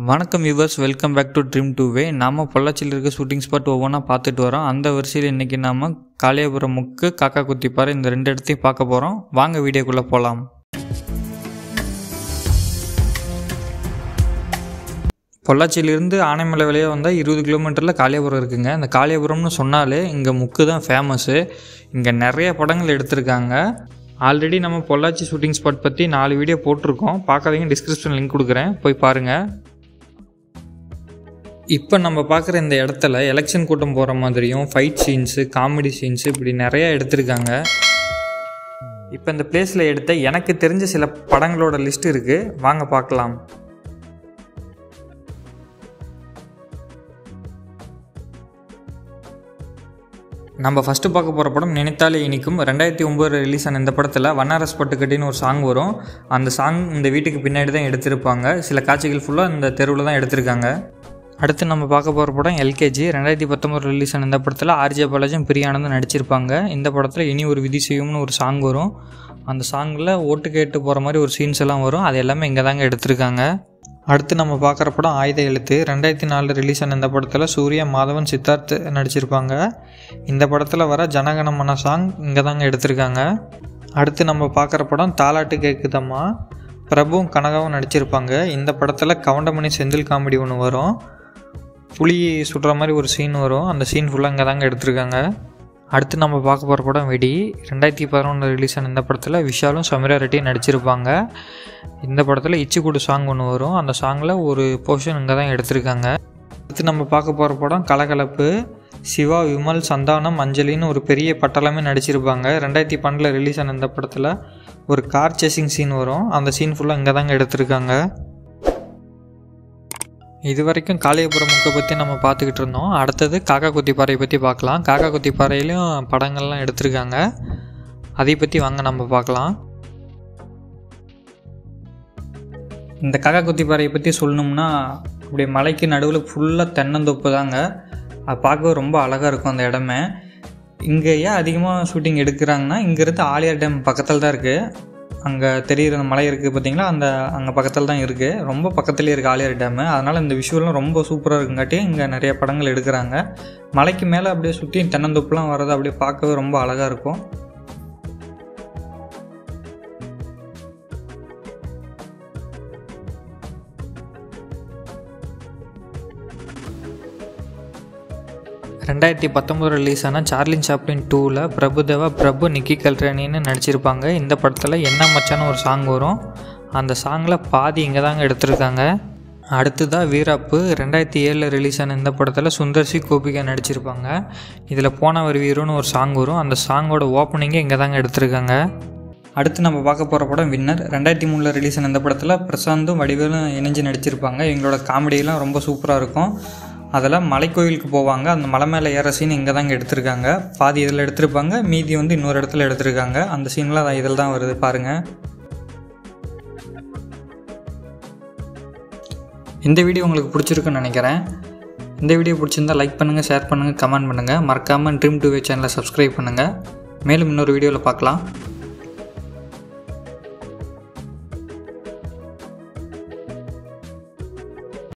வணக்கம் viewers welcome back to dream two way நாம் பொள்ளாச்சியில் இருக்க ஷூட்டிங் ஸ்பாட் ஒவ்வொன்றா பார்த்துட்டு வரோம் அந்த வரிசையில் இன்றைக்கி நாம் காளியாபுரம் முக்கு காக்கா குத்திப்பாறை இந்த ரெண்டு இடத்தையும் பார்க்க போகிறோம் வாங்க வீடியோக்குள்ளே போகலாம் பொள்ளாச்சியிலிருந்து ஆனைமலை வழியாக வந்தால் இருபது கிலோமீட்டரில் காளியாபுரம் இருக்குங்க இந்த காளியாபுரம்னு சொன்னாலே இங்கே முக்கு தான் ஃபேமஸ்ஸு இங்கே நிறைய படங்கள் எடுத்திருக்காங்க ஆல்ரெடி நம்ம பொள்ளாச்சி ஷூட்டிங் ஸ்பாட் பற்றி நாலு வீடியோ போட்டிருக்கோம் பார்க்காதீங்க டிஸ்கிரிப்ஷன் லிங்க் கொடுக்குறேன் போய் பாருங்கள் இப்போ நம்ம பார்க்குற இந்த இடத்துல எலெக்ஷன் கூட்டம் போகிற மாதிரியும் ஃபைட் சீன்ஸு காமெடி சீன்ஸு இப்படி நிறைய எடுத்திருக்காங்க இப்போ இந்த பிளேஸில் எடுத்த எனக்கு தெரிஞ்ச சில படங்களோட லிஸ்ட் இருக்குது வாங்க பார்க்கலாம் நம்ம ஃபஸ்ட்டு பார்க்க போகிற படம் நினைத்தாலே இனிக்கும் ரெண்டாயிரத்தி ஒம்பது ரிலீஸ் ஆன இந்த படத்தில் வண்ணாரஸ் பட்டுக்கட்டின்னு ஒரு சாங் வரும் அந்த சாங் இந்த வீட்டுக்கு பின்னாடி தான் எடுத்திருப்பாங்க சில காட்சிகள் ஃபுல்லாக இந்த தெருவில் தான் எடுத்திருக்காங்க அடுத்து நம்ம பார்க்க போகிற படம் எல்கேஜி ரெண்டாயிரத்தி பத்தொம்பது ரிலீஸ் ஆன இந்த படத்தில் ஆர்ஜே பாலாஜும் பிரியானந்தும் நடிச்சிருப்பாங்க இந்த படத்தில் இனி ஒரு விதி செய்யும்னு ஒரு சாங் வரும் அந்த சாங்கில் ஓட்டு கேட்டு போகிற மாதிரி ஒரு சீன்ஸ் எல்லாம் வரும் அது எல்லாமே இங்கே தாங்க எடுத்திருக்காங்க அடுத்து நம்ம பார்க்குற படம் ஆயுத எழுத்து ரெண்டாயிரத்தி நாலு ரிலீஸ் ஆன இந்த படத்தில் சூர்யா மாதவன் சித்தார்த் நடிச்சிருப்பாங்க இந்த படத்தில் வர ஜனகணமன சாங் இங்கே தாங்க எடுத்திருக்காங்க அடுத்து நம்ம பார்க்குற படம் தாலாட்டு கேட்குதம்மா பிரபுவும் கனகாவும் நடிச்சிருப்பாங்க இந்த படத்தில் கவுண்டமணி செந்தில் காமெடி ஒன்று வரும் புலி சுடுற மாதிரி ஒரு சீன் வரும் அந்த சீன் ஃபுல்லாக இங்கே தாங்க எடுத்திருக்காங்க அடுத்து நம்ம பார்க்க போகிற படம் வெடி ரெண்டாயிரத்தி பதினொன்று ரிலீஸ் ஆன இந்த படத்தில் விஷாலும் சமீரா ரெட்டியும் நடிச்சிருப்பாங்க இந்த படத்தில் இச்சிக்கூடு சாங் ஒன்று வரும் அந்த சாங்கில் ஒரு போர்ஷன் இங்கே தான் எடுத்திருக்காங்க அடுத்து நம்ம பார்க்க போகிற படம் கலகலப்பு சிவா விமல் சந்தானம் அஞ்சலின்னு ஒரு பெரிய பட்டாளமே நடிச்சிருப்பாங்க ரெண்டாயிரத்தி பன்னெண்டில் ரிலீஸ் ஆன இந்த படத்தில் ஒரு கார் சேசிங் சீன் வரும் அந்த சீன் ஃபுல்லாக இங்கே தாங்க எடுத்திருக்காங்க இது வரைக்கும் காளியபுரம் முக்கை பற்றி நம்ம பார்த்துக்கிட்டு இருந்தோம் அடுத்தது காக்கா குத்திப்பாறையை பற்றி பார்க்கலாம் காக்கா குத்திப்பாறையிலையும் படங்கள்லாம் எடுத்திருக்காங்க அதை பற்றி வாங்க நம்ம பார்க்கலாம் இந்த காக்கா குத்திப்பாறையை பற்றி சொல்லணும்னா அப்படியே மலைக்கு நடுவில் ஃபுல்லாக தென்னந்தோப்பு தாங்க அது பார்க்கவே ரொம்ப அழகாக இருக்கும் அந்த இடமே இங்கே ஏன் அதிகமாக ஷூட்டிங் எடுக்கிறாங்கன்னா இங்கேருந்து ஆலியார் டேம் பக்கத்தில் தான் இருக்குது அங்கே தெரிகிற அந்த மலை இருக்குது பார்த்தீங்களா அந்த அங்கே பக்கத்தில் தான் இருக்குது ரொம்ப பக்கத்துலேயே இருக்குது ஆலியார் டேமு அதனால் இந்த விஷுவல்லாம் ரொம்ப சூப்பராக இருக்குங்காட்டி இங்கே நிறைய படங்கள் எடுக்கிறாங்க மலைக்கு மேலே அப்படியே சுற்றி தென்னந்தோப்புலாம் வர்றது அப்படியே பார்க்கவே ரொம்ப அழகாக இருக்கும் ரெண்டாயிரத்தி பத்தொம்போது ரிலீஸ் ஆன சார்லின் சாப்ளின் டூவில் பிரபுதேவா பிரபு நிக்கி கல்ராணின்னு நடிச்சிருப்பாங்க இந்த படத்தில் என்ன மச்சான்னு ஒரு சாங் வரும் அந்த சாங்கில் பாதி இங்கே தாங்க எடுத்திருக்காங்க அடுத்ததாக வீராப்பு ரெண்டாயிரத்தி ஏழில் ரிலீஸ் ஆன இந்த படத்தில் சுந்தர்சி கோபிகா நடிச்சிருப்பாங்க இதில் போனவர் வீரோன்னு ஒரு சாங் வரும் அந்த சாங்கோட ஓப்பனிங்கே இங்கே தாங்க எடுத்திருக்காங்க அடுத்து நம்ம பார்க்க போகிற படம் வின்னர் ரெண்டாயிரத்தி மூணில் ரிலீஸ் ஆன இந்த படத்தில் பிரசாந்தும் வடிவேலும் இணைஞ்சு நடிச்சிருப்பாங்க இவங்களோட காமெடியெல்லாம் ரொம்ப சூப்பராக இருக்கும் அதில் மலைக்கோயிலுக்கு போவாங்க அந்த மலை மேலே ஏற சீன் இங்கே தாங்க எடுத்திருக்காங்க பாதி இதில் எடுத்திருப்பாங்க மீதி வந்து இன்னொரு இடத்துல எடுத்திருக்காங்க அந்த சீன்லாம் இதில் தான் வருது பாருங்கள் இந்த வீடியோ உங்களுக்கு பிடிச்சிருக்குன்னு நினைக்கிறேன் இந்த வீடியோ பிடிச்சிருந்தால் லைக் பண்ணுங்கள் ஷேர் பண்ணுங்கள் கமெண்ட் பண்ணுங்கள் மறக்காமல் ட்ரீம் டூ வே சேனலை சப்ஸ்கிரைப் பண்ணுங்கள் மேலும் இன்னொரு வீடியோவில் பார்க்கலாம்